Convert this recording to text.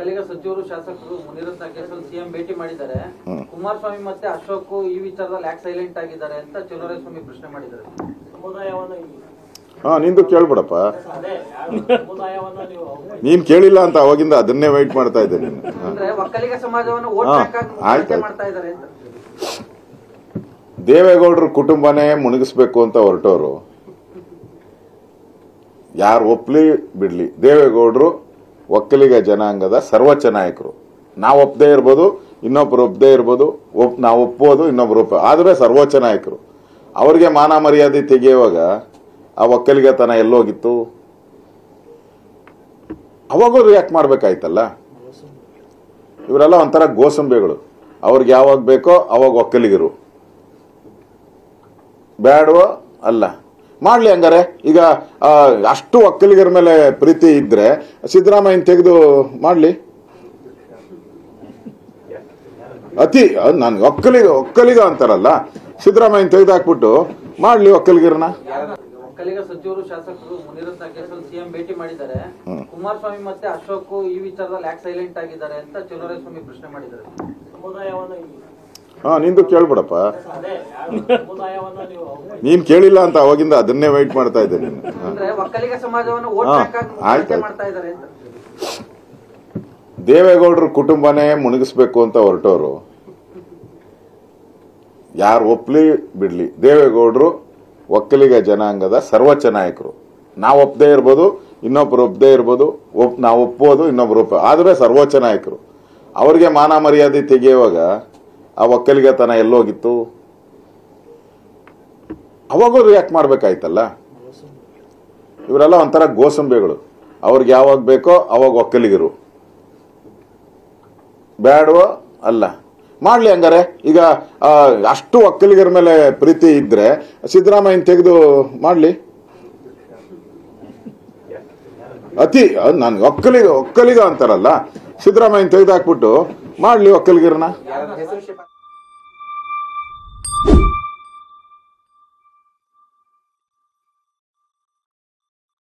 ಒಕ್ಕಲಿಗ ಸಚಿವರು ಶಾಸಕರು ಮುನಿರತ್ನ ಕೇಸಲ್ಲಿ ಸಿಎಂ ಭೇಟಿ ಮಾಡಿದ್ದಾರೆ ಕುಮಾರಸ್ವಾಮಿ ಮತ್ತೆ ಅಶೋಕ್ ಈ ವಿಚಾರದಲ್ಲಿ ಯಾಕೆ ಸೈಲೆಂಟ್ ಆಗಿದ್ದಾರೆ ಅಂತ ಸ್ವಾಮಿ ಪ್ರಶ್ನೆ ಮಾಡಿದ್ದಾರೆ ಸಮುದಾಯವನ್ನ ಹಾ ನಿಂದು ಕೇಳ್ಬಿಡಪ್ಪ ಅದೇ ಸಮುದಾಯವನ್ನ ನೀವು ನೀನ್ ಕೇಳಿಲ್ಲ ಅಂತ ಅವಾಗಿಂದ ಅದನ್ನೇ ವೈಟ್ ಮಾಡ್ತಾ ಇದ್ದೆ ನೀನು ಹಾ. ಅಂದ್ರೆ ಒಕ್ಕಲಿಗ ಸಮಾಜವನ್ನು ವೋಟ್ ಹಾ, ಬ್ಯಾಂಕ್ ಆಗಿ ಆಯ್ತು, ಬಳಕೆ ಆಯ್ತು. ಮಾಡ್ತಾ ಇದ್ದಾರೆ ಅಂತ ದೇವೇಗೌಡರ ಕುಟುಂಬನೇ ಮುಳುಗಿಸ್ಬೇಕು ಅಂತ ಹೊರಟೋರು ಯಾರು ಒಪ್ಲಿ ಬಿಡ್ಲಿ ದೇವೇಗೌಡರು ಒಕ್ಕಲಿಗ ಜನಾಂಗದ ಸರ್ವೋಚ್ಚ ನಾಯಕರು ನಾವು ಒಪ್ಪದೇ ಇರ್ಬೋದು ಇನ್ನೊಬ್ರು ಒಪ್ಪದೇ ಇರ್ಬೋದು ಒಪ್ ನಾವು ಒಪ್ಪೋದು ಇನ್ನೊಬ್ರು ಒಪ್ಪ ಆದ್ರೆ ಸರ್ವೋಚ್ಚ ನಾಯಕರು ಅವ್ರಿಗೆ ಮಾನ ಮರ್ಯಾದೆ ತೆಗೆಯುವಾಗ ಆ ಒಕ್ಕಲಿಗತನ ಎಲ್ಲೋಗಿತ್ತು ಅವಾಗೂ ರಿಯಾಕ್ಟ್ ಮಾಡ್ಬೇಕಾಯ್ತಲ್ಲ ಇವರೆಲ್ಲ ಒಂಥರ ಗೋಸಂಬೆಗಳು ಅವ್ರಿಗೆ ಯಾವಾಗ ಬೇಕೋ ಅವಾಗ ಒಕ್ಕಲಿಗರು ಬೇಡವೋ ಅಲ್ಲ ಮಾಡ್ಲಿ ಹಂಗಾರೆ ಈಗ ಆ, ಅಷ್ಟು ಒಕ್ಕಲಿಗರ ಮೇಲೆ ಪ್ರೀತಿ ಇದ್ರೆ ಸಿದ್ದರಾಮಯ್ಯನ ತೆಗೆದು ಮಾಡ್ಲಿ ಅತಿ ನಾನು ಒಕ್ಕಲಿಗ ಒಕ್ಕಲಿಗ ಅಂತಾರಲ್ಲ ಸಿದ್ದರಾಮಯ್ಯನ ತೆಗೆದು ಹಾಕ್ಬಿಟ್ಟು ಮಾಡ್ಲಿ ಒಕ್ಕಲಿಗರನ್ನ ಒಕ್ಕಲಿಗ ಸಚಿವರು ಶಾಸಕರು ಮುನಿರತ್ನ ಕೇಸಲ್ಲಿ ಸಿಎಂ ಭೇಟಿ ಮಾಡಿದ್ದಾರೆ ಕುಮಾರಸ್ವಾಮಿ ಮತ್ತೆ ಅಶೋಕ್ ಈ ವಿಚಾರದಲ್ಲಿ ಯಾಕೆ ಸೈಲೆಂಟ್ ಆಗಿದ್ದಾರೆ ಅಂತ ಸ್ವಾಮಿ ಪ್ರಶ್ನೆ ಮಾಡಿದ್ದಾರೆ ಸಮುದಾಯವನ್ನ ಹಾ ನಿಂದು ಕೇಳ್ಬಿಡಪ್ಪ ಅದೇ ಸಮುದಾಯವನ್ನ ನೀವು ನೀನ್ ಕೇಳಿಲ್ಲ ಅಂತ ಅವಾಗಿಂದ ಅದನ್ನೇ ವೈಟ್ ಮಾಡ್ತಾ ಇದ್ದೆ ನೀನು ಹಾ. ಅಂದ್ರೆ ಒಕ್ಕಲಿಗ ಸಮಾಜವನ್ನು ವೋಟ್ ಹಾ, ಬ್ಯಾಂಕ್ ಆಗಿ ಆಯ್ತು, ಬಳಕೆ ಆಯ್ತು. ಮಾಡ್ತಾ ಇದ್ದಾರೆ ಅಂತ ದೇವೇಗೌಡರ ಕುಟುಂಬನೇ ಮುಳುಗಿಸ್ಬೇಕು ಅಂತ ಹೊರಟೋರು ಯಾರು ಒಪ್ಲಿ ಬಿಡ್ಲಿ ದೇವೇಗೌಡರು ಒಕ್ಕಲಿಗ ಜನಾಂಗದ ಸರ್ವೋಚ್ಚ ನಾಯಕರು ನಾವು ಒಪ್ಪದೇ ಇರ್ಬೋದು ಇನ್ನೊಬ್ರು ಒಪ್ಪದೇ ಇರ್ಬೋದು ಒಪ್ ನಾವು ಒಪ್ಪೋದು ಇನ್ನೊಬ್ರು ಒಪ್ಪ ಆದ್ರೆ ಸರ್ವೋಚ್ಚ ನಾಯಕರು ಅವ್ರಿಗೆ ಮಾನ ಮರ್ಯಾದೆ ತೆಗೆಯುವಾಗ ಆ ಒಕ್ಕಲಿಗತನ ಎಲ್ಲೋಗಿತ್ತು ಅವಾಗೂ ರಿಯಾಕ್ಟ್ ಮಾಡ್ಬೇಕಾಯ್ತಲ್ಲ ಇವರೆಲ್ಲ ಒಂಥರ ಗೋಸಂಬೆಗಳು ಅವ್ರಿಗೆ ಯಾವಾಗ ಬೇಕೋ ಅವಾಗ ಒಕ್ಕಲಿಗರು ಬೇಡವೋ ಅಲ್ಲ ಮಾಡ್ಲಿ ಹಂಗಾರೆ ಈಗ ಆ, ಅಷ್ಟು ಒಕ್ಕಲಿಗರ ಮೇಲೆ ಪ್ರೀತಿ ಇದ್ರೆ ಸಿದ್ದರಾಮಯ್ಯನ ತೆಗೆದು ಮಾಡ್ಲಿ ಅತಿ ನಾನು ಒಕ್ಕಲಿಗ ಒಕ್ಕಲಿಗ ಅಂತಾರಲ್ಲ ಸಿದ್ದರಾಮಯ್ಯನ ತೆಗೆದು ಹಾಕ್ಬಿಟ್ಟು ಮಾಡ್ಲಿ ಒಕ್ಕಲಿಗರನ್ನ ಹೆಸರು